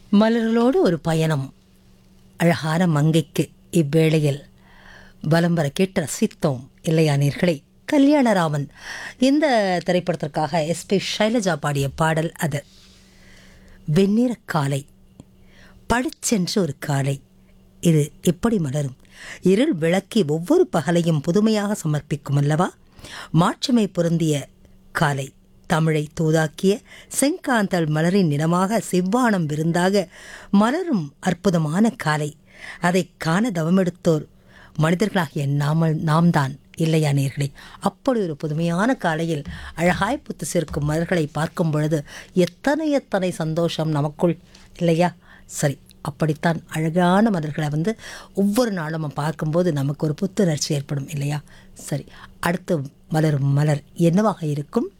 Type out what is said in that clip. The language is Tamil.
மலர்களோடு ஒரு பயணம் அழகான மங்கைக்கு இவ்வேளையில் பலம் வர கேட்டு ரசித்தோம் இல்லையா நேர்களே கல்யாணராமன் இந்த திரைப்படத்திற்காக எஸ்பி ஷைலஜா பாடிய பாடல் அது வெண்ணிற காலை பளிச்சென்று ஒரு காலை இது எப்படி மலரும் இருள் விளக்கி ஒவ்வொரு பகலையும் புதுமையாக சமர்ப்பிக்கும் அல்லவா மாட்சிமை பொருந்திய காலை தமிழை தூதாக்கிய செங்காந்தள் மலரின் நிறமாக செவ்வானம் விருந்தாக மலரும் அற்புதமான காலை அதை காண தவமெடுத்தோர் மனிதர்களாகிய நாமல் நாம் தான் இல்லையா நேர்களே அப்படி ஒரு புதுமையான காலையில் அழகாய் புத்து சேர்க்கும் மலர்களை பார்க்கும் பொழுது எத்தனை எத்தனை சந்தோஷம் நமக்குள் இல்லையா சரி அப்படித்தான் அழகான மலர்களை வந்து ஒவ்வொரு நாளும் நம்ம பார்க்கும்போது நமக்கு ஒரு புத்துணர்ச்சி ஏற்படும் இல்லையா சரி அடுத்து மலரும் மலர் என்னவாக இருக்கும்